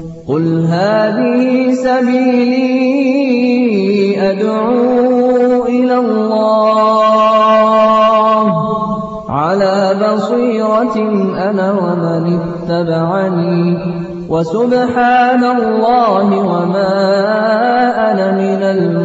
قل هذه سبيلي أدعو إلى الله على بصيرة أنا ومن اتبعني وسبحان الله وما أنا من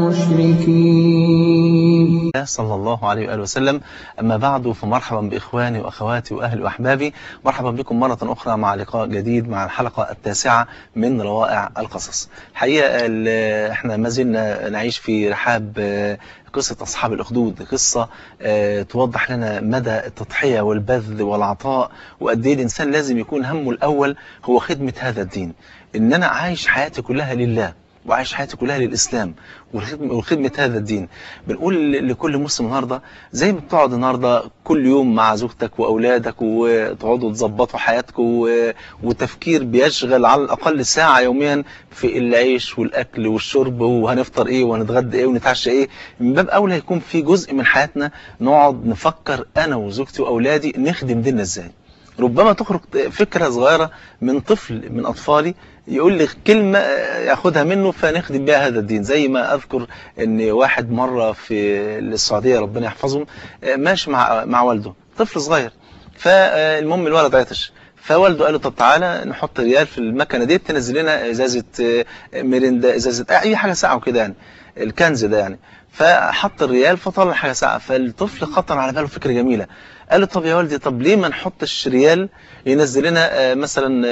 المشركين صلى الله عليه وآله وسلم أما بعد فمرحبا بإخواني وأخواتي وأهلي وأحبابي مرحبا بكم مرة أخرى مع لقاء جديد مع الحلقة التاسعة من روائع القصص حقيقة احنا ما زلنا نعيش في رحاب قصة أصحاب الأخدود قصة توضح لنا مدى التضحية والبذل والعطاء وقد ايه الإنسان لازم يكون همه الأول هو خدمة هذا الدين إن أنا عايش حياتي كلها لله وعايش حياتي كلها للإسلام وخدمة هذا الدين بنقول لكل مسلم النهاردة زي ما بتقعد النهاردة كل يوم مع زوجتك وأولادك وتقعدوا تظبطوا حياتكم وتفكير بيشغل على الأقل ساعة يوميا في العيش والأكل والشرب وهنفطر إيه وهنتغدى إيه ونتعشى إيه من باب أولى يكون في جزء من حياتنا نقعد نفكر أنا وزوجتي وأولادي نخدم ديننا إزاي ربما تخرج فكرة صغيرة من طفل من أطفالي يقول لي كلمة ياخدها منه فنخدم بها هذا الدين زي ما أذكر أن واحد مرة في السعودية ربنا يحفظهم ماشي مع مع والده طفل صغير فالمهم الولد عطش فوالده قال له طب تعالى نحط ريال في المكنه دي تنزل لنا ازازه ميريندا ازازه اي حاجه ساقعه وكده يعني الكنز ده يعني فحط الريال فطلع حاجه ساقعه فالطفل خطر على باله فكره جميله قال له طب يا والدي طب ليه ما نحطش ريال ينزل لنا مثلا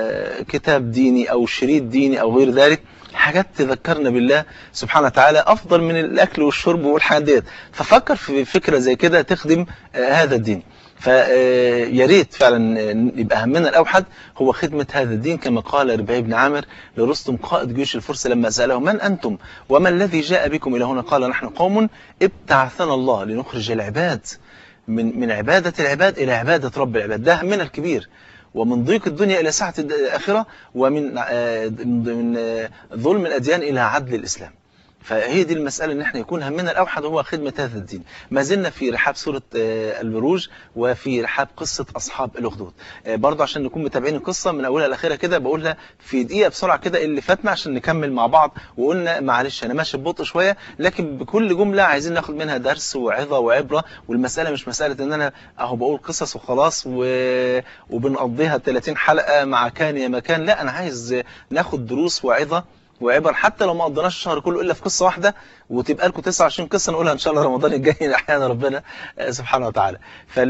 كتاب ديني او شريط ديني او غير ذلك حاجات تذكرنا بالله سبحانه وتعالى افضل من الاكل والشرب والحاجات ديت ففكر في فكره زي كده تخدم هذا الدين فيا ريت فعلا يبقى همنا الاوحد هو خدمه هذا الدين كما قال ربيع بن عامر لرستم قائد جيوش الفرس لما ساله من انتم وما الذي جاء بكم الى هنا قال نحن قوم ابتعثنا الله لنخرج العباد من من عباده العباد الى عباده رب العباد ده همنا الكبير ومن ضيق الدنيا الى سعه الاخره ومن من ظلم الاديان الى عدل الاسلام فهي دي المسألة ان احنا يكون همنا الأوحد هو خدمة هذا الدين ما زلنا في رحاب سورة البروج وفي رحاب قصة أصحاب الأخدود برضه عشان نكون متابعين القصة من أولها لآخرها كده بقولها في دقيقة بسرعة كده اللي فاتنا عشان نكمل مع بعض وقلنا معلش أنا ماشي ببطء شوية لكن بكل جملة عايزين ناخد منها درس وعظة وعبرة والمسألة مش مسألة ان أنا أهو بقول قصص وخلاص و... وبنقضيها 30 حلقة مع كان يا مكان لا أنا عايز ناخد دروس وعظة وعبر حتى لو ما قضيناش الشهر كله الا في قصه واحده وتبقى لكم 29 قصه نقولها ان شاء الله رمضان الجاي احيانا ربنا سبحانه وتعالى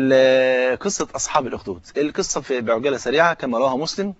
فقصه اصحاب الاخدود القصه في بعجاله سريعه كما رواها مسلم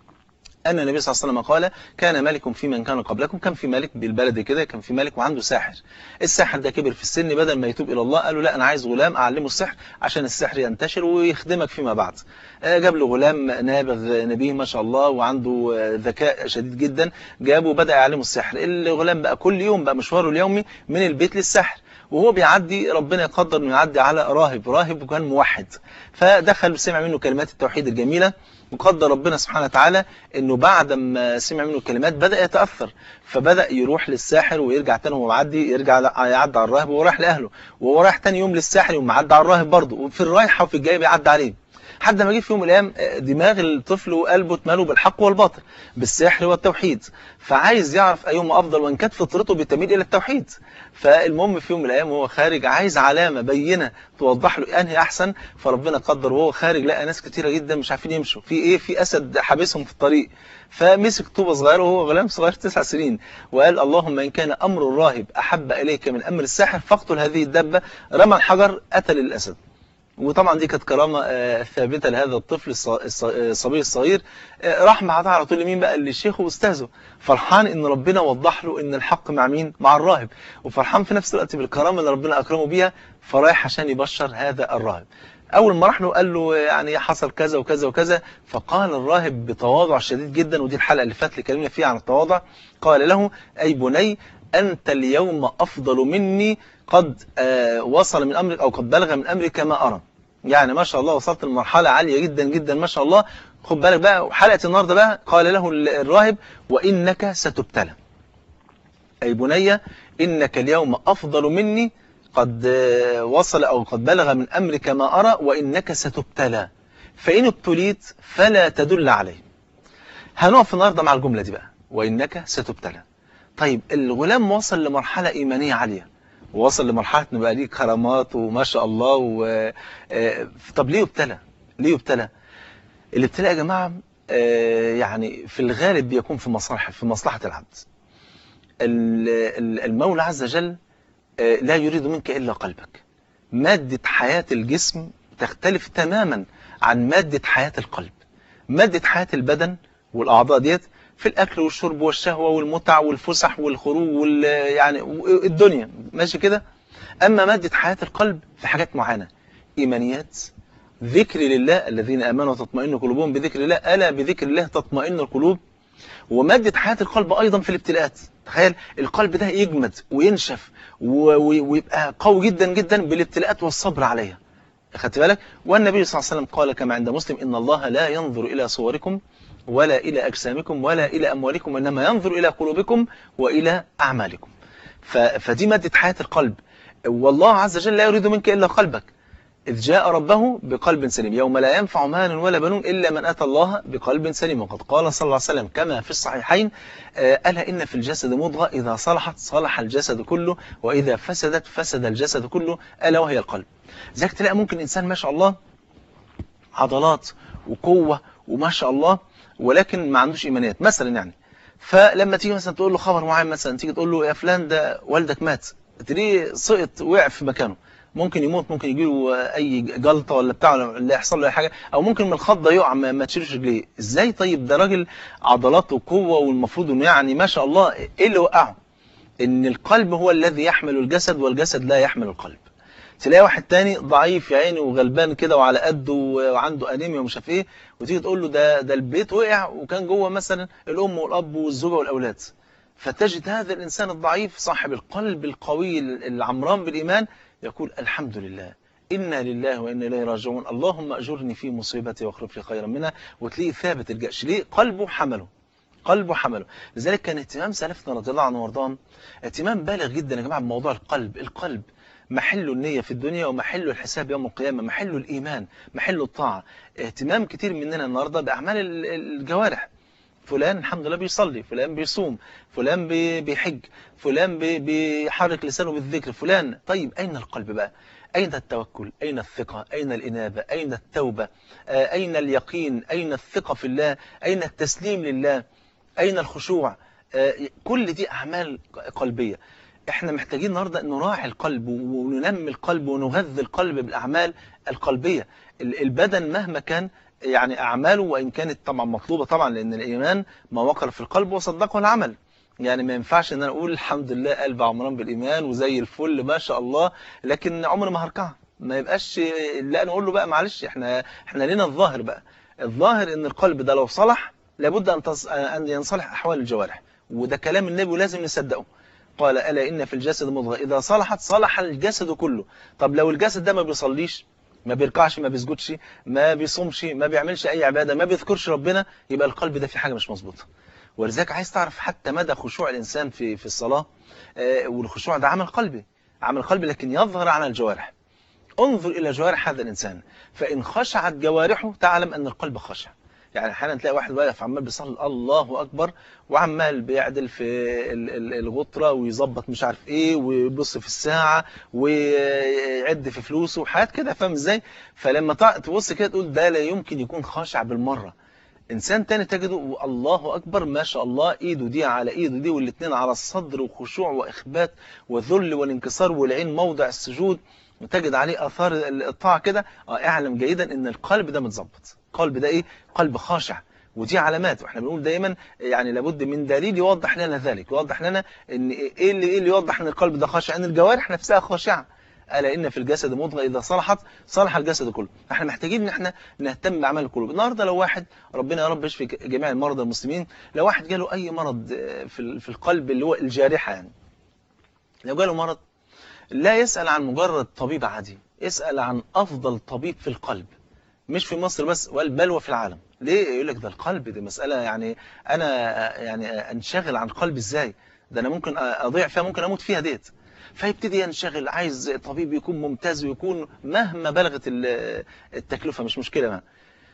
أن النبي صلى الله عليه وسلم قال كان ملك في من كان قبلكم كان في ملك بالبلد كده كان في ملك وعنده ساحر الساحر ده كبر في السن بدل ما يتوب إلى الله قال له لا أنا عايز غلام أعلمه السحر عشان السحر ينتشر ويخدمك فيما بعد جاب له غلام نابغ نبيه ما شاء الله وعنده ذكاء شديد جدا جابه وبدأ يعلمه السحر الغلام بقى كل يوم بقى مشواره اليومي من البيت للسحر وهو بيعدي ربنا يقدر انه يعدي على راهب راهب وكان موحد فدخل وسمع منه كلمات التوحيد الجميله وقدر ربنا سبحانه وتعالى انه بعد ما سمع منه الكلمات بدا يتاثر فبدا يروح للساحر ويرجع تاني وهو معدي يرجع يعدي على الراهب وهو رايح لاهله وهو رايح تاني يوم للساحر يقوم معدي على الراهب برضه وفي الرايحه وفي الجايه بيعدي عليه حد ما جه في يوم من الايام دماغ الطفل وقلبه اتملوا بالحق والباطل بالسحر والتوحيد فعايز يعرف ايهما افضل وان كانت فطرته بتميل الى التوحيد فالمهم في يوم من الايام وهو خارج عايز علامه بينه توضح له انهي احسن فربنا قدر وهو خارج لقى ناس كتيره جدا مش عارفين يمشوا في ايه في اسد حابسهم في الطريق فمسك طوبه صغيره وهو غلام صغير تسع سنين وقال اللهم ان كان امر الراهب احب اليك من امر الساحر فاقتل هذه الدبه رمى الحجر قتل الاسد وطبعا دي كانت كرامة ثابتة لهذا الطفل الصبي الصغير راح بعدها على طول لمين بقى للشيخ واستاذه فرحان ان ربنا وضح له ان الحق مع مين مع الراهب وفرحان في نفس الوقت بالكرامة اللي ربنا اكرمه بيها فرايح عشان يبشر هذا الراهب اول ما راح له قال له يعني حصل كذا وكذا وكذا فقال الراهب بتواضع شديد جدا ودي الحلقة اللي فاتت اللي كلمنا فيها عن التواضع قال له اي بني انت اليوم افضل مني قد وصل من أمرك أو قد بلغ من أمرك ما أرى يعني ما شاء الله وصلت لمرحلة عالية جدا جدا ما شاء الله خد بالك بقى حلقة النهاردة بقى قال له الراهب وإنك ستبتلى أي بني إنك اليوم أفضل مني قد وصل أو قد بلغ من أمرك ما أرى وإنك ستبتلى فإن ابتليت فلا تدل عليه هنقف النهارده مع الجمله دي بقى وانك ستبتلى طيب الغلام وصل لمرحله ايمانيه عاليه ووصل لمرحله انه بقى ليه كرامات وما شاء الله و... آه، طب ليه يبتلى ليه يبتلى الابتلاء يا جماعه آه، يعني في الغالب بيكون في مصلحه في مصلحه العبد ال- ال- المولى عز وجل آه، لا يريد منك الا قلبك ماده حياه الجسم تختلف تماما عن ماده حياه القلب ماده حياه البدن والاعضاء ديت في الاكل والشرب والشهوه والمتع والفسح والخروج وال يعني الدنيا ماشي كده اما ماده حياه القلب في حاجات معينه ايمانيات ذكر لله الذين امنوا وتطمئن قلوبهم بذكر الله الا بذكر الله تطمئن القلوب ومادة حياة القلب أيضا في الابتلاءات تخيل القلب ده يجمد وينشف و- و- ويبقى قوي جدا جدا بالابتلاءات والصبر عليها أخدت بالك والنبي صلى الله عليه وسلم قال كما عند مسلم إن الله لا ينظر إلى صوركم ولا إلى أجسامكم ولا إلى أموالكم إنما ينظر إلى قلوبكم وإلى أعمالكم ف- فدي مادة حياة القلب والله عز وجل لا يريد منك إلا قلبك إذ جاء ربه بقلب سليم يوم لا ينفع مال ولا بنون إلا من أتى الله بقلب سليم وقد قال صلى الله عليه وسلم كما في الصحيحين آه، ألا إن في الجسد مضغة إذا صلحت صلح الجسد كله وإذا فسدت فسد الجسد كله ألا وهي القلب ذلك تلاقي ممكن إنسان ما شاء الله عضلات وقوة وما شاء الله ولكن ما عندوش إيمانيات مثلا يعني فلما تيجي مثلا تقول له خبر معين مثلا تيجي تقول له يا فلان ده والدك مات تلاقيه سقط وقع في مكانه ممكن يموت ممكن يجي له اي جلطه ولا بتاع ولا يحصل له اي حاجه او ممكن من الخضه يقع ما, ما تشيلش رجليه ازاي طيب ده راجل عضلات وقوه والمفروض انه يعني ما شاء الله ايه اللي وقعه ان القلب هو الذي يحمل الجسد والجسد لا يحمل القلب تلاقي واحد تاني ضعيف يا عيني وغلبان كده وعلى قده وعنده انيميا ومش عارف ايه وتيجي تقول له ده ده البيت وقع وكان جوه مثلا الام والاب والزوجه والاولاد فتجد هذا الانسان الضعيف صاحب القلب القوي العمران بالايمان يقول الحمد لله إنا لله وإنا إليه راجعون اللهم أجرني في مصيبتي واخلف لي خيرا منها وتلاقيه ثابت الجأش ليه قلبه حمله قلبه حمله لذلك كان اهتمام سلفنا رضي الله عنهم وارضاهم اهتمام بالغ جدا يا جماعه بموضوع القلب القلب محل النية في الدنيا ومحل الحساب يوم القيامة محل الإيمان محل الطاعة اهتمام كتير مننا النهاردة بأعمال ال- الجوارح فلان الحمد لله بيصلي فلان بيصوم فلان بي- بيحج فلان بي- بيحرك لسانه بالذكر فلان طيب أين القلب بقى أين التوكل أين الثقة أين الإنابة أين التوبة آه، أين اليقين أين الثقة في الله أين التسليم لله أين الخشوع آه، كل دي أعمال قلبية احنا محتاجين النهارده نراعي القلب وننمي القلب ونغذي القلب بالاعمال القلبيه ال- البدن مهما كان يعني اعماله وان كانت طبعا مطلوبه طبعا لان الايمان ما وقر في القلب وصدقه العمل يعني ما ينفعش ان انا اقول الحمد لله قلب عمران بالايمان وزي الفل ما شاء الله لكن عمري ما هركعها ما يبقاش لا نقول له بقى معلش احنا احنا لنا الظاهر بقى الظاهر ان القلب ده لو صلح لابد ان تص... ان ينصلح احوال الجوارح وده كلام النبي ولازم نصدقه قال ألا إن في الجسد مضغة إذا صلحت صلح الجسد كله طب لو الجسد ده ما بيصليش ما بيركعش ما بيسجدش ما بيصومش ما بيعملش أي عبادة ما بيذكرش ربنا يبقى القلب ده في حاجة مش مظبوطة ولذلك عايز تعرف حتى مدى خشوع الإنسان في في الصلاة آه، والخشوع ده عمل قلبي عمل قلبي لكن يظهر على الجوارح انظر إلى جوارح هذا الإنسان فإن خشعت جوارحه تعلم أن القلب خشع يعني احيانا تلاقي واحد واقف عمال بيصلي الله اكبر وعمال بيعدل في ال- ال- الغطره ويظبط مش عارف ايه ويبص في الساعه ويعد في فلوسه وحاجات كده فاهم ازاي فلما تع- تبص كده تقول ده لا يمكن يكون خاشع بالمره انسان تاني تجده الله اكبر ما شاء الله ايده دي على ايده دي والاثنين على الصدر وخشوع واخبات وذل والانكسار والعين موضع السجود وتجد عليه اثار الطاعه كده اه اعلم جيدا ان القلب ده متظبط القلب ده ايه قلب خاشع ودي علامات واحنا بنقول دايما يعني لابد من دليل يوضح لنا ذلك يوضح لنا ان ايه اللي ايه اللي يوضح ان القلب ده خاشع ان الجوارح نفسها خاشعه الا ان في الجسد مضغه اذا صلحت صلح الجسد كله احنا محتاجين ان احنا نهتم باعمال القلوب النهارده لو واحد ربنا يا رب يشفي جميع المرضى المسلمين لو واحد جاله اي مرض في ال- في القلب اللي هو الجارحه يعني لو جاله مرض لا يسأل عن مجرد طبيب عادي يسأل عن أفضل طبيب في القلب مش في مصر بس بل بل وفي العالم ليه يقول لك ده القلب دي مسألة يعني أنا يعني أنشغل عن قلبي إزاي ده أنا ممكن أضيع فيها ممكن أموت فيها ديت فيبتدي ينشغل عايز طبيب يكون ممتاز ويكون مهما بلغت ال- التكلفة مش مشكلة ما.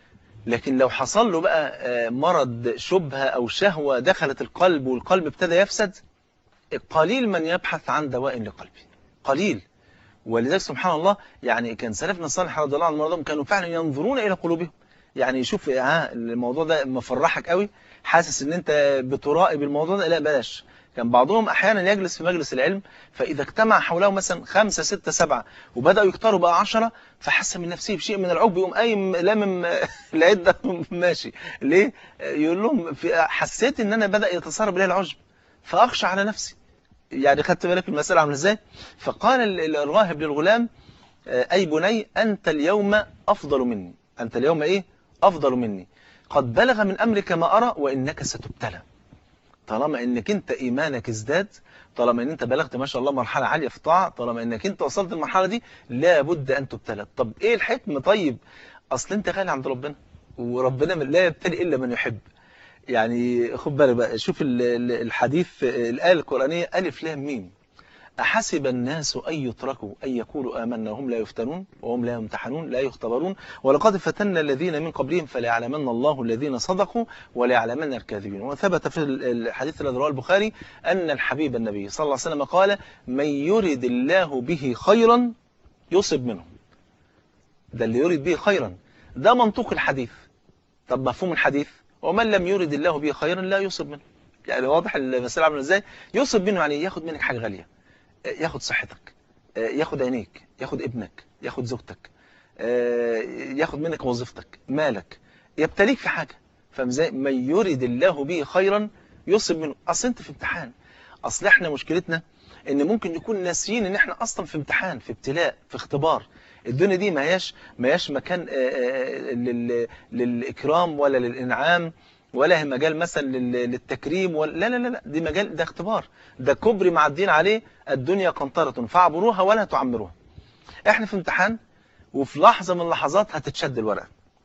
لكن لو حصل له بقى آه، مرض شبهة أو شهوة دخلت القلب والقلب ابتدى يفسد قليل من يبحث عن دواء لقلبه قليل ولذلك سبحان الله يعني كان سلفنا الصالح رضي الله عنهم وارضاهم كانوا فعلا ينظرون إلى قلوبهم يعني شوف ها الموضوع ده مفرحك قوي حاسس ان انت بتراقب الموضوع ده لا بلاش كان بعضهم احيانا يجلس في مجلس العلم فاذا اجتمع حوله مثلا خمسة ستة سبعة وبداوا يكتروا بقى عشرة فحس من نفسه بشيء من العجب يقوم قايم لامم العده ماشي ليه يقول لهم في حسيت ان انا بدا يتسرب لي العجب فاخشى على نفسي يعني خدت بالك المساله عامله ازاي فقال ال- الراهب للغلام آه، اي بني انت اليوم افضل مني انت اليوم ايه افضل مني قد بلغ من امرك ما ارى وانك ستبتلى طالما انك انت ايمانك ازداد طالما ان انت بلغت ما شاء الله مرحله عاليه في الطاعه طالما انك انت وصلت المرحله دي لابد ان تبتلى طب ايه الحكم طيب اصل انت غالي عند ربنا وربنا من- لا يبتلي الا من يحب يعني خد بالك بقى شوف ال- ال- الحديث الايه القرانيه الف لام ميم أحسب الناس أن يتركوا أن يقولوا آمنا وهم لا يفتنون وهم لا يمتحنون لا يختبرون ولقد فتنا الذين من قبلهم فليعلمن الله الذين صدقوا وليعلمن الكاذبين وثبت في الحديث الذي رواه البخاري أن الحبيب النبي صلى الله عليه وسلم قال من يرد الله به خيرا يصب منه ده اللي يريد به خيرا ده منطوق الحديث طب مفهوم الحديث ومن لم يرد الله به خيرا لا يصب منه يعني واضح المسألة عامله ازاي يصب منه يعني ياخد منك حاجة غالية ياخد صحتك ياخد عينيك ياخد ابنك ياخد زوجتك ياخد منك وظيفتك مالك يبتليك في حاجة فاهم ازاي من يرد الله به خيرا يصب منه اصل انت في امتحان اصل احنا مشكلتنا ان ممكن نكون ناسيين ان احنا اصلا في امتحان في ابتلاء في اختبار الدنيا دي ما هياش ما هياش مكان لل... للاكرام ولا للانعام ولا هي مجال مثلا للتكريم ولا لا لا لا دي مجال ده اختبار ده كبري معدين عليه الدنيا قنطرة فاعبروها ولا تعمروها احنا في امتحان وفي لحظة من اللحظات هتتشد الورقة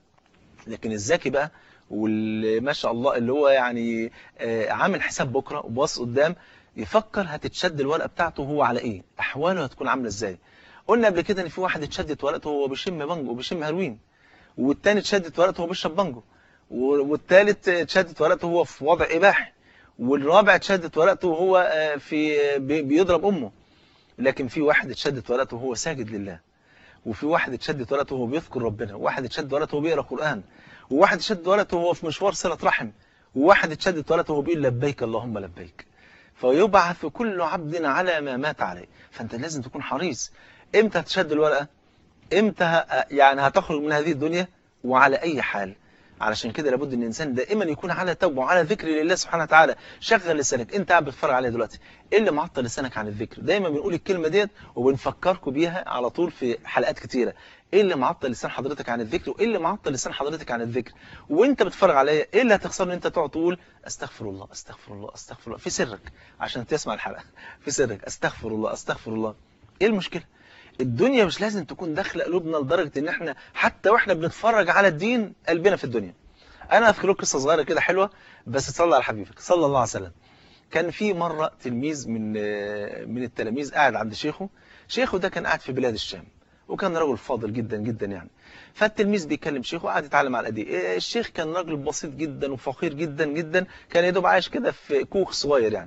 لكن الذكي بقى واللي ما شاء الله اللي هو يعني عامل حساب بكرة وباص قدام يفكر هتتشد الورقة بتاعته هو على ايه احواله هتكون عاملة ازاي قلنا قبل كده ان في واحد اتشدت ورقته وهو بيشم بانجو وبيشم هيروين والتاني اتشدت ورقته وهو بيشرب بانجو والثالث اتشدت ورقته وهو في وضع إباحي والرابع اتشدت ورقته وهو في بيضرب أمه لكن في واحد اتشدت ورقته وهو ساجد لله وفي واحد اتشدت ورقته وهو بيذكر ربنا وواحد اتشدت ورقته وهو بيقرأ قرآن وواحد اتشدت ورقته وهو في مشوار صلة رحم وواحد اتشدت ورقته وهو بيقول لبيك اللهم لبيك فيبعث كل عبد على ما مات عليه فأنت لازم تكون حريص امتى هتشد الورقة امتى يعني هتخرج من هذه الدنيا وعلى أي حال علشان كده لابد ان الانسان دائما يكون على توبه وعلى ذكر لله سبحانه وتعالى شغل لسانك انت قاعد بتتفرج عليا دلوقتي ايه اللي معطل لسانك عن الذكر دايما بنقول الكلمه ديت وبنفكركم بيها على طول في حلقات كتيره ايه اللي معطل لسان حضرتك عن الذكر وايه اللي معطل لسان حضرتك عن الذكر وانت بتتفرج عليا ايه اللي هتخسر ان انت تقعد تقول استغفر الله استغفر الله استغفر الله في سرك عشان تسمع الحلقه في سرك استغفر الله استغفر الله ايه المشكله الدنيا مش لازم تكون داخله قلوبنا لدرجه ان احنا حتى واحنا بنتفرج على الدين قلبنا في الدنيا انا اذكر لك قصه صغيره كده حلوه بس تصلي على حبيبك صلى الله عليه وسلم كان في مره تلميذ من من التلاميذ قاعد عند شيخه شيخه ده كان قاعد في بلاد الشام وكان رجل فاضل جدا جدا يعني فالتلميذ بيكلم شيخه قاعد يتعلم على ايديه الشيخ كان راجل بسيط جدا وفقير جدا جدا كان يا دوب عايش كده في كوخ صغير يعني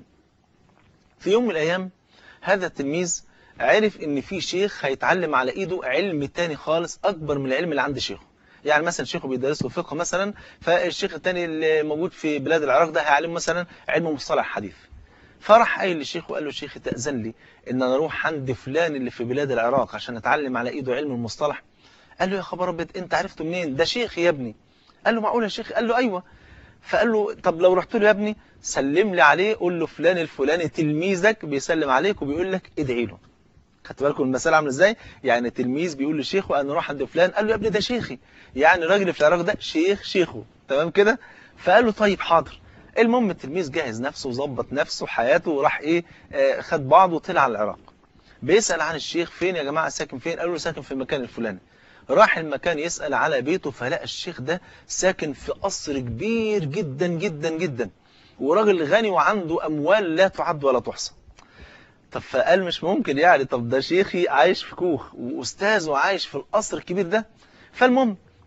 في يوم من الايام هذا التلميذ عرف ان في شيخ هيتعلم على ايده علم تاني خالص اكبر من العلم اللي عند شيخه يعني مثلا شيخه بيدرس له فقه مثلا فالشيخ الثاني اللي موجود في بلاد العراق ده هيعلمه مثلا علم مصطلح حديث فراح قايل للشيخ وقال له شيخ تأذن لي ان انا اروح عند فلان اللي في بلاد العراق عشان اتعلم على ايده علم المصطلح قال له يا خبر ابيض انت عرفته منين ده شيخ يا ابني قال له معقول يا شيخ قال له ايوه فقال له طب لو رحت له يا ابني سلم لي عليه قول له فلان الفلاني تلميذك بيسلم عليك وبيقول لك ادعي له خدت بالكم المسألة عامله ازاي يعني تلميذ بيقول لشيخه انا اروح عند فلان قال له يا ابني ده شيخي يعني الراجل في العراق ده شيخ شيخه تمام كده فقال له طيب حاضر المهم التلميذ جهز نفسه وظبط نفسه حياته وراح ايه آه خد بعضه وطلع على العراق بيسأل عن الشيخ فين يا جماعة ساكن فين قالوا له ساكن في المكان الفلاني راح المكان يسأل على بيته فلقى الشيخ ده ساكن في قصر كبير جدا جدا جدا وراجل غني وعنده اموال لا تعد ولا تحصى طب فقال مش ممكن يعني طب ده شيخي عايش في كوخ واستاذ وعايش في القصر الكبير ده فالمهم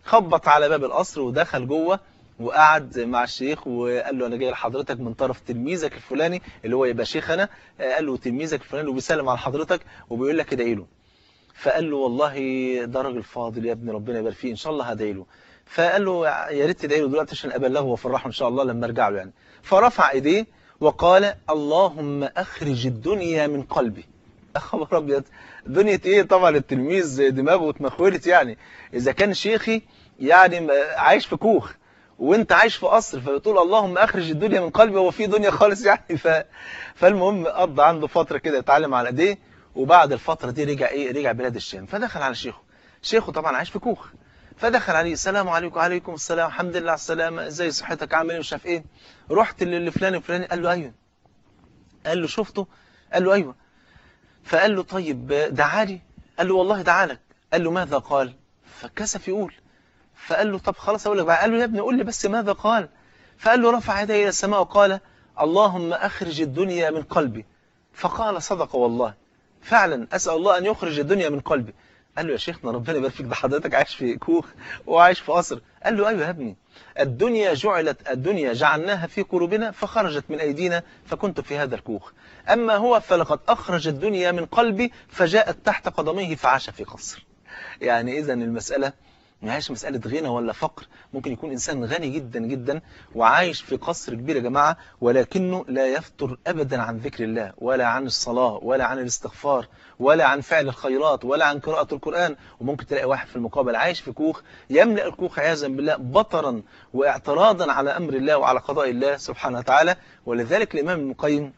خبط على باب القصر ودخل جوه وقعد مع الشيخ وقال له انا جاي لحضرتك من طرف تلميذك الفلاني اللي هو يبقى شيخنا قال له تلميذك الفلاني وبيسلم على حضرتك وبيقول لك ادعي له فقال له والله ده راجل فاضل يا ابني ربنا يبارك فيه ان شاء الله هدعي له فقال له يا ريت تدعي له دلوقتي عشان ابلغه وافرحه ان شاء الله لما ارجع له يعني فرفع ايديه وقال اللهم اخرج الدنيا من قلبي خبر ابيض دنيا ايه طبعا التلميذ دماغه اتمخولت يعني اذا كان شيخي يعني عايش في كوخ وانت عايش في قصر فبتقول اللهم اخرج الدنيا من قلبي هو في دنيا خالص يعني ف... فالمهم قضى عنده فتره كده يتعلم على ايديه وبعد الفتره دي رجع ايه رجع بلاد الشام فدخل على شيخه شيخه طبعا عايش في كوخ فدخل عليه السلام عليكم وعليكم السلام الحمد لله على السلامه ازاي صحتك عامل ايه مش عارف ايه رحت لفلان الفلاني قال له ايوه قال له شفته قال له ايوه فقال له طيب دعالي قال له والله دعالك قال له ماذا قال فكسف يقول فقال له طب خلاص اقول لك بقى قال له يا ابني قول لي بس ماذا قال فقال له رفع يديه الى السماء وقال اللهم اخرج الدنيا من قلبي فقال صدق والله فعلا اسال الله ان يخرج الدنيا من قلبي قال له يا شيخنا ربنا يبارك فيك ده حضرتك عايش في كوخ وعايش في قصر قال له ايوه يا ابني الدنيا جعلت الدنيا جعلناها في قلوبنا فخرجت من ايدينا فكنت في هذا الكوخ اما هو فلقد اخرج الدنيا من قلبي فجاءت تحت قدميه فعاش في قصر يعني اذا المساله ما هيش مسألة غنى ولا فقر ممكن يكون إنسان غني جدا جدا وعايش في قصر كبير يا جماعة ولكنه لا يفتر أبدا عن ذكر الله ولا عن الصلاة ولا عن الاستغفار ولا عن فعل الخيرات ولا عن قراءة القرآن وممكن تلاقي واحد في المقابل عايش في كوخ يملأ الكوخ عياذا بالله بطرا واعتراضا على أمر الله وعلى قضاء الله سبحانه وتعالى ولذلك الإمام ابن القيم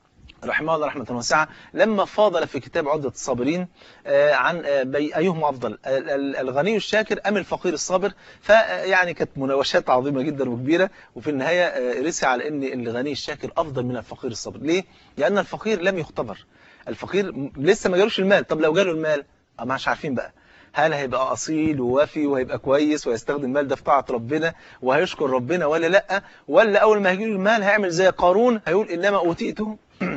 رحمه الله رحمة واسعة لما فاضل في كتاب عدة الصابرين عن أيهما أفضل الغني الشاكر أم الفقير الصابر فيعني كانت مناوشات عظيمة جدا وكبيرة وفي النهاية رسي على أن الغني الشاكر أفضل من الفقير الصابر ليه؟ لأن الفقير لم يختبر الفقير لسه ما جالوش المال طب لو جاله المال ما مش عارفين بقى هل هيبقى أصيل ووفي وهيبقى كويس ويستخدم المال ده في طاعة ربنا وهيشكر ربنا ولا لأ ولا أول ما هيجيله المال هيعمل زي قارون هيقول إنما أوتيته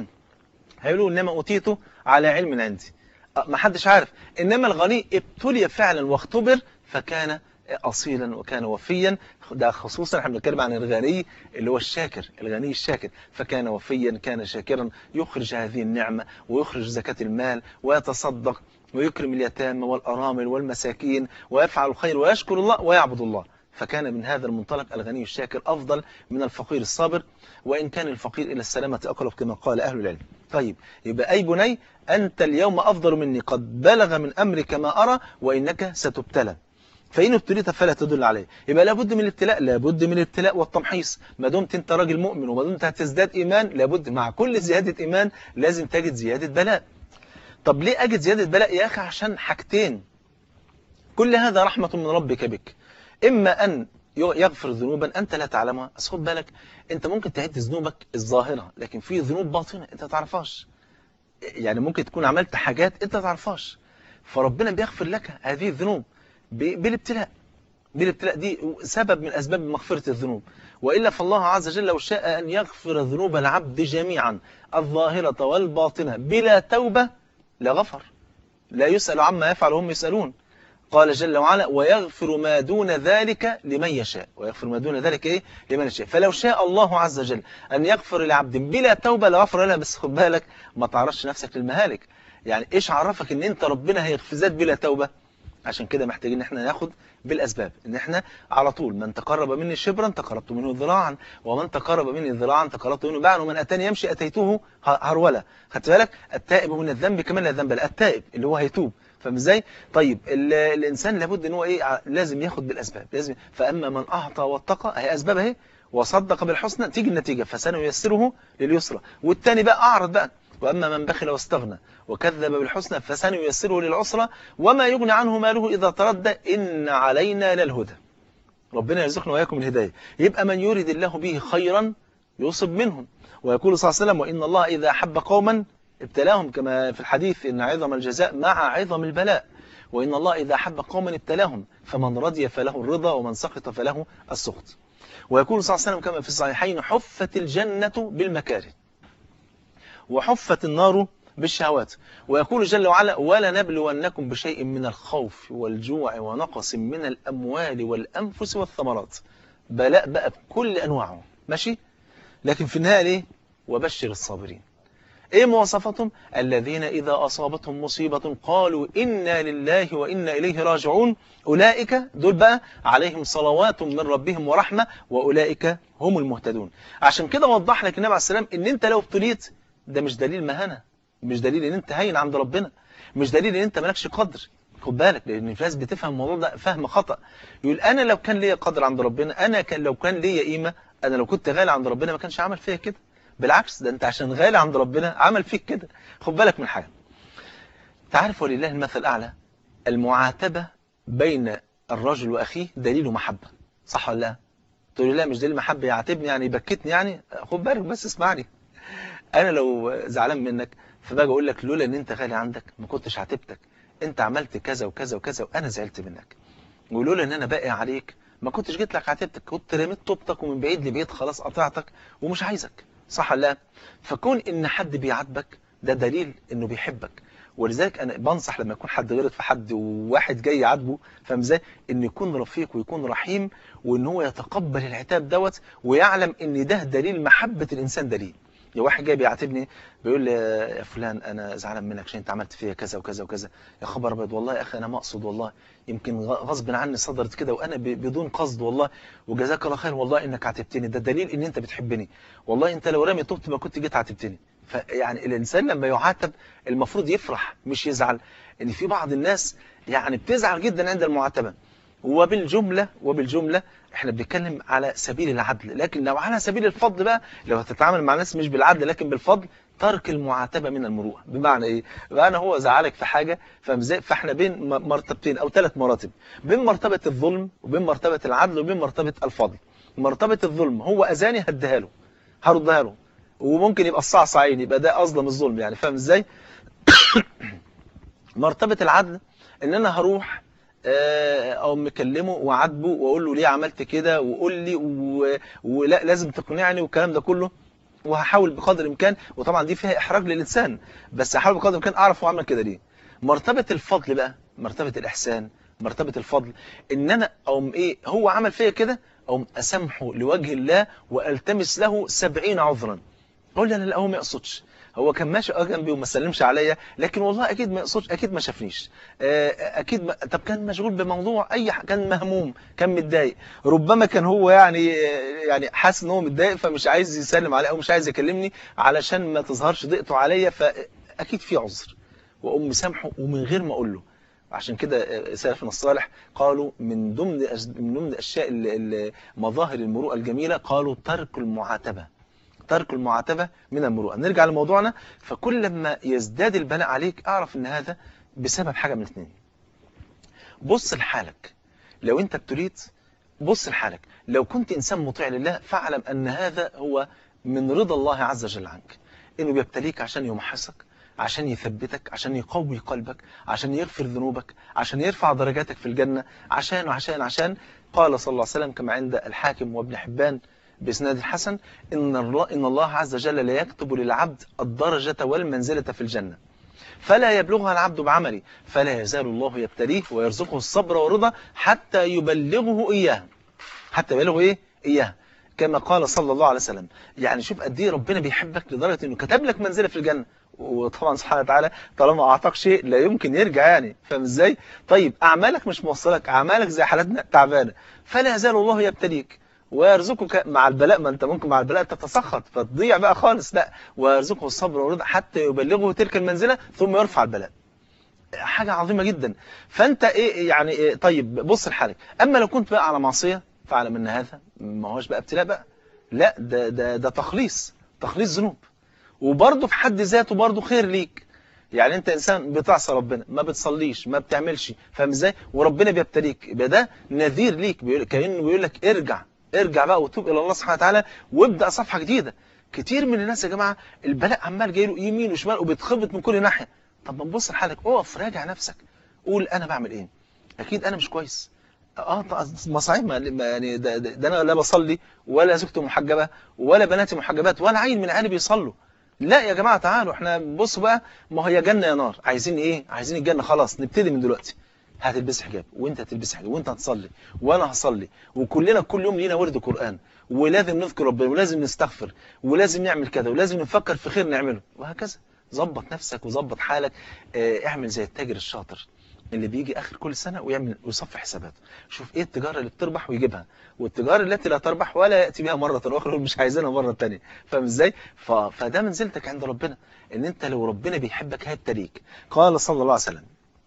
هيقولوا إنما أوتيته على علم عندي ما حدش عارف إنما الغني ابتلي فعلا واختبر فكان أصيلا وكان وفيا ده خصوصا احنا بنتكلم عن الغني اللي هو الشاكر الغني الشاكر فكان وفيا كان شاكرا يخرج هذه النعمة ويخرج زكاة المال ويتصدق ويكرم اليتامى والأرامل والمساكين ويفعل الخير ويشكر الله ويعبد الله فكان من هذا المنطلق الغني الشاكر أفضل من الفقير الصابر وإن كان الفقير إلى السلامة أقرب كما قال أهل العلم طيب يبقى أي بني أنت اليوم أفضل مني قد بلغ من أمرك ما أرى وإنك ستبتلى فإن ابتليت فلا تدل عليه يبقى لابد من الابتلاء لابد من الابتلاء والتمحيص ما دمت انت راجل مؤمن وما دمت هتزداد إيمان لابد مع كل زيادة إيمان لازم تجد زيادة بلاء طب ليه أجد زيادة بلاء يا أخي عشان حاجتين كل هذا رحمة من ربك بك إما أن يغفر ذنوبا أنت لا تعلمها بس خد بالك أنت ممكن تعد ذنوبك الظاهرة لكن في ذنوب باطنة أنت تعرفهاش يعني ممكن تكون عملت حاجات أنت تعرفهاش فربنا بيغفر لك هذه الذنوب بالابتلاء بالابتلاء دي سبب من أسباب مغفرة الذنوب وإلا فالله عز وجل لو شاء أن يغفر ذنوب العبد جميعا الظاهرة والباطنة بلا توبة لغفر لا يسأل عما يفعل وهم يسألون قال جل وعلا ويغفر ما دون ذلك لمن يشاء ويغفر ما دون ذلك إيه؟ لمن يشاء فلو شاء الله عز وجل أن يغفر لعبد بلا توبة لغفر له بس خد بالك ما تعرضش نفسك للمهالك يعني إيش عرفك أن أنت ربنا هيغفزات بلا توبة عشان كده محتاجين ان احنا ناخد بالاسباب ان احنا على طول من تقرب مني شبرا تقربت منه ذراعا ومن تقرب مني ذراعا تقربت منه باعا ومن اتاني يمشي اتيته هرولا خدت بالك التائب من الذنب كمان لا ذنب له التائب اللي هو هيتوب فاهم ازاي طيب الانسان لابد ان هو ايه لازم ياخد بالاسباب لازم فاما من اعطى واتقى هي اسباب اهي وصدق بالحسنى تيجي النتيجه فسنيسره لليسرى والتاني بقى اعرض بقى وأما من بخل واستغنى وكذب بالحسنى فسنيسره للعسرى وما يغني عنه ماله إذا تردى إن علينا للهدى ربنا يرزقنا وإياكم الهداية يبقى من يريد الله به خيرا يصب منهم ويقول صلى الله عليه وسلم وإن الله إذا أحب قوما ابتلاهم كما في الحديث إن عظم الجزاء مع عظم البلاء وإن الله إذا أحب قوما ابتلاهم فمن رضي فله الرضا ومن سخط فله السخط ويقول صلى الله عليه وسلم كما في الصحيحين حفت الجنة بالمكاره وحفت النار بالشهوات ويقول جل وعلا ولا نبلونكم بشيء من الخوف والجوع ونقص من الأموال والأنفس والثمرات بلاء بقى بكل أنواعه ماشي لكن في النهاية ليه وبشر الصابرين ايه مواصفاتهم الذين اذا اصابتهم مصيبة قالوا انا لله وانا اليه راجعون اولئك دول بقى عليهم صلوات من ربهم ورحمة واولئك هم المهتدون عشان كده وضح لك النبي عليه السلام ان انت لو ابتليت ده مش دليل مهانة مش دليل ان انت هين عند ربنا مش دليل ان انت مالكش قدر خد بالك لان في ناس بتفهم الموضوع ده فهم خطأ يقول انا لو كان ليا قدر عند ربنا انا كان لو كان ليا قيمة انا لو كنت غالي عند ربنا ما كانش عمل فيا كده بالعكس ده انت عشان غالي عند ربنا عمل فيك كده خد بالك من حاجة تعرف ولله المثل الأعلى المعاتبة بين الرجل وأخيه دليل محبة صح ولا لا تقول لي لا مش دليل محبة يعاتبني يعني يبكتني يعني خد بالك بس اسمعني أنا لو زعلان منك فباجي أقول لك لولا إن أنت غالي عندك ما كنتش عاتبتك أنت عملت كذا وكذا وكذا وأنا زعلت منك ولولا إن أنا باقي عليك ما كنتش جيت لك عاتبتك كنت رميت طوبتك ومن بعيد لبعيد خلاص قطعتك ومش عايزك صح ولا لا فكون ان حد بيعاتبك ده دليل انه بيحبك ولذلك انا بنصح لما يكون حد غلط في حد وواحد جاي يعاتبه فاهم ازاي ان يكون رفيق ويكون رحيم وان هو يتقبل العتاب دوت ويعلم ان ده دليل محبة الانسان دليل يا واحد جاي بيعاتبني بيقول لي يا فلان انا زعلان منك عشان انت عملت فيا كذا وكذا وكذا يا خبر ابيض والله يا اخي انا ما اقصد والله يمكن غصب عني صدرت كده وانا بدون قصد والله وجزاك الله خير والله انك عاتبتني ده دليل ان انت بتحبني والله انت لو رامي طوبت ما كنت جيت عاتبتني فيعني الانسان لما يعاتب المفروض يفرح مش يزعل ان في بعض الناس يعني بتزعل جدا عند المعاتبه وبالجملة وبالجملة احنا بنتكلم على سبيل العدل لكن لو على سبيل الفضل بقى لو هتتعامل مع الناس مش بالعدل لكن بالفضل ترك المعاتبة من المروءة بمعنى ايه بمعنى هو زعلك في حاجة فاحنا بين مرتبتين او ثلاث مراتب بين مرتبة الظلم وبين مرتبة العدل وبين مرتبة الفضل مرتبة الظلم هو اذاني هديها له هردها له وممكن يبقى الصعصعين يبقى ده اظلم الظلم يعني فاهم ازاي مرتبة العدل ان انا هروح او مكلمه وعاتبه واقول له ليه عملت كده وقول لي ولا لازم تقنعني والكلام ده كله وهحاول بقدر الامكان وطبعا دي فيها احراج للانسان بس هحاول بقدر الامكان اعرف هو عمل كده ليه مرتبه الفضل بقى مرتبه الاحسان مرتبه الفضل ان انا او ايه هو عمل فيا كده او اسامحه لوجه الله والتمس له سبعين عذرا اقول لي انا لا هو ما يقصدش هو كان ماشي اه جنبي وما سلمش عليا لكن والله اكيد ما يقصدش اكيد ما شافنيش اكيد ما طب كان مشغول بموضوع اي ح... كان مهموم كان متضايق ربما كان هو يعني يعني حاسس ان هو متضايق فمش عايز يسلم عليا او مش عايز يكلمني علشان ما تظهرش ضيقته عليا فاكيد في عذر واقوم مسامحه ومن غير ما اقول له عشان كده سلفنا الصالح قالوا من ضمن من ضمن الاشياء مظاهر المروءه الجميله قالوا ترك المعاتبه ترك المعاتبة من المروءة نرجع لموضوعنا فكل لما يزداد البلاء عليك اعرف ان هذا بسبب حاجة من اثنين بص لحالك لو انت ابتليت بص لحالك لو كنت انسان مطيع لله فاعلم ان هذا هو من رضا الله عز وجل عنك انه بيبتليك عشان يمحصك عشان يثبتك عشان يقوي قلبك عشان يغفر ذنوبك عشان يرفع درجاتك في الجنة عشان عشان عشان قال صلى الله عليه وسلم كما عند الحاكم وابن حبان بإسناد الحسن إن الله, إن الله عز وجل لا يكتب للعبد الدرجة والمنزلة في الجنة فلا يبلغها العبد بعمله فلا يزال الله يبتليه ويرزقه الصبر والرضا حتى يبلغه إياه حتى يبلغه إيه؟ إياه كما قال صلى الله عليه وسلم يعني شوف قد ايه ربنا بيحبك لدرجة انه كتب لك منزلة في الجنة وطبعا سبحانه وتعالى طالما اعطاك شيء لا يمكن يرجع يعني فاهم ازاي طيب اعمالك مش موصلك اعمالك زي حالتنا تعبانه فلا يزال الله يبتليك ويرزقك مع البلاء ما انت ممكن مع البلاء تتسخط فتضيع بقى خالص لا ويرزقه الصبر والرضا حتى يبلغه تلك المنزلة ثم يرفع البلاء حاجة عظيمة جدا فانت ايه يعني إيه طيب بص لحالك اما لو كنت بقى على معصية فاعلم ان هذا ما هوش بقى ابتلاء بقى لا ده ده ده تخليص تخليص ذنوب وبرضه في حد ذاته برضه خير ليك يعني انت انسان بتعصى ربنا ما بتصليش ما بتعملش فاهم ازاي وربنا بيبتليك يبقى ده نذير ليك بيقول كانه بيقول لك ارجع ارجع بقى وتوب الى الله سبحانه وتعالى وابدا صفحه جديده كتير من الناس يا جماعه البلاء عمال جاي له يمين وشمال وبيتخبط من كل ناحيه طب ما تبص لحالك اقف راجع نفسك قول انا بعمل ايه اكيد انا مش كويس اه مصاعب ما يعني ده, ده, ده انا لا بصلي ولا زوجتي محجبه ولا بناتي محجبات ولا عيل من عيالي بيصلوا لا يا جماعة تعالوا احنا بصوا بقى ما هي جنة يا نار عايزين ايه عايزين الجنة خلاص نبتدي من دلوقتي هتلبس حجاب وانت هتلبس حجاب وانت هتصلي وانا هصلي وكلنا كل يوم لينا ورد قرآن ولازم نذكر ربنا ولازم نستغفر ولازم نعمل كذا ولازم نفكر في خير نعمله وهكذا ظبط نفسك وظبط حالك اه اعمل زي التاجر الشاطر اللي بيجي اخر كل سنة ويعمل ويصفي حساباته شوف ايه التجارة اللي بتربح ويجيبها والتجارة التي لا تربح ولا يأتي بها مرة اخرى مش عايزينها مرة تانية فاهم ازاي ف... فده منزلتك عند ربنا ان انت لو ربنا بيحبك هيبتليك قال صلى الله عليه وسلم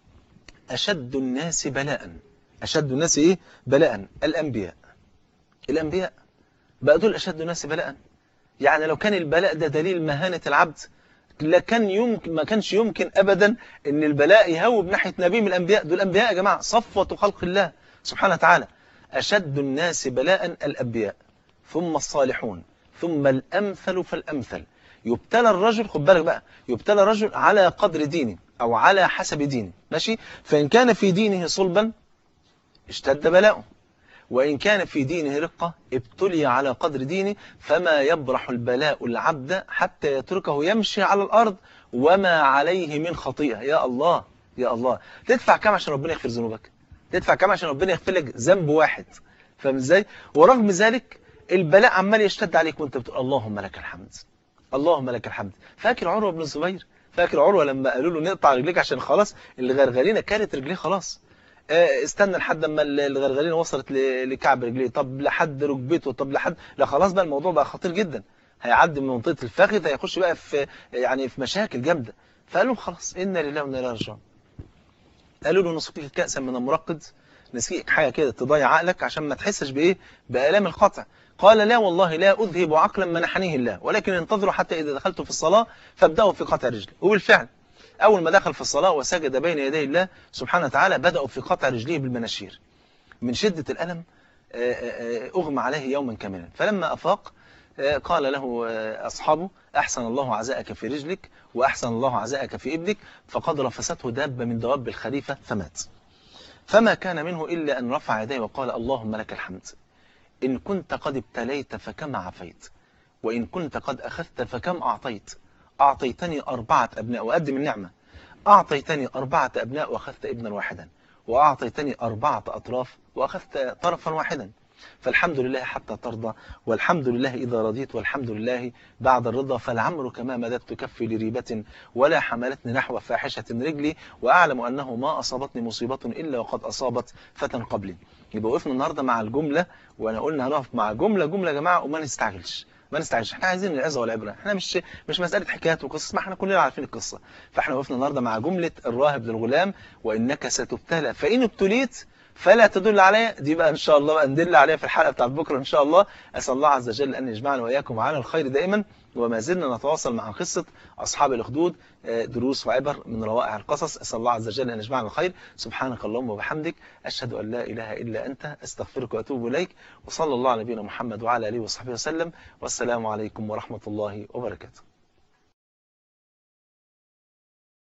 اشد الناس بلاء اشد الناس ايه بلاء الانبياء الانبياء بقى دول اشد الناس بلاء يعني لو كان البلاء ده دليل مهانة العبد لكن يمكن ما كانش يمكن ابدا ان البلاء يهوب ناحيه نبي من الانبياء دول الانبياء يا جماعه صفوه خلق الله سبحانه وتعالى اشد الناس بلاء الانبياء ثم الصالحون ثم الامثل فالامثل يبتلى الرجل خد بالك بقى يبتلى الرجل على قدر دينه او على حسب دينه ماشي فان كان في دينه صلبا اشتد بلاؤه وإن كان في دينه رقة ابتلي على قدر دينه فما يبرح البلاء العبد حتى يتركه يمشي على الأرض وما عليه من خطيئة يا الله يا الله تدفع كم عشان ربنا يغفر ذنوبك تدفع كم عشان ربنا يغفر لك ذنب واحد فاهم ازاي ورغم ذلك البلاء عمال يشتد عليك وانت بتقول اللهم لك الحمد اللهم لك الحمد فاكر عروة بن الزبير فاكر عروة لما قالوا له نقطع رجليك عشان خلاص الغرغرينة كانت رجليه خلاص استنى لحد ما الغرغرينه وصلت لكعب رجليه طب لحد ركبته طب لحد لا خلاص بقى الموضوع بقى خطير جدا هيعدي من منطقه الفخذ هيخش بقى في يعني في مشاكل جامده فقال لهم خلاص انا لله وانا اليه راجعون قالوا له نسقيك كاسا من المرقد نسقيك حاجه كده تضيع عقلك عشان ما تحسش بايه بالام القطع قال لا والله لا اذهب عقلا منحنيه الله ولكن انتظروا حتى اذا دخلت في الصلاه فابداوا في قطع رجلي وبالفعل أول ما دخل في الصلاة وسجد بين يدي الله سبحانه وتعالى بدأوا في قطع رجليه بالمناشير من شدة الألم أغمى عليه يوما كاملا فلما أفاق قال له أصحابه أحسن الله عزاءك في رجلك وأحسن الله عزاءك في ابنك فقد رفسته دابة من دواب الخليفة فمات فما كان منه إلا أن رفع يديه وقال اللهم لك الحمد إن كنت قد ابتليت فكم عفيت وإن كنت قد أخذت فكم أعطيت أعطيتني أربعة أبناء وقدم النعمة أعطيتني أربعة أبناء وأخذت ابنا واحدا وأعطيتني أربعة أطراف وأخذت طرفا واحدا فالحمد لله حتى ترضى والحمد لله إذا رضيت والحمد لله بعد الرضا فالعمر ما مددت كفي لريبة ولا حملتني نحو فاحشة رجلي وأعلم أنه ما أصابتني مصيبة إلا وقد أصابت فتى قبلي يبقى وقفنا النهاردة مع الجملة وأنا قلنا هنقف مع جملة جملة يا جماعة وما نستعجلش ما نستعجلش احنا عايزين العظه والعبره احنا مش مش مساله حكايات وقصص ما احنا كلنا عارفين القصه فاحنا وقفنا النهارده مع جمله الراهب للغلام وانك ستبتلى فان ابتليت فلا تدل عليها دي بقى ان شاء الله بقى ندل عليها في الحلقه بتاعت بكره ان شاء الله اسال الله عز وجل ان يجمعنا واياكم على الخير دائما وما زلنا نتواصل مع قصة أصحاب الأخدود دروس وعبر من روائع القصص أسأل الله عز وجل أن يجمعنا الخير سبحانك اللهم وبحمدك أشهد أن لا إله إلا أنت أستغفرك وأتوب إليك وصلى الله على نبينا محمد وعلى آله وصحبه وسلم والسلام عليكم ورحمة الله وبركاته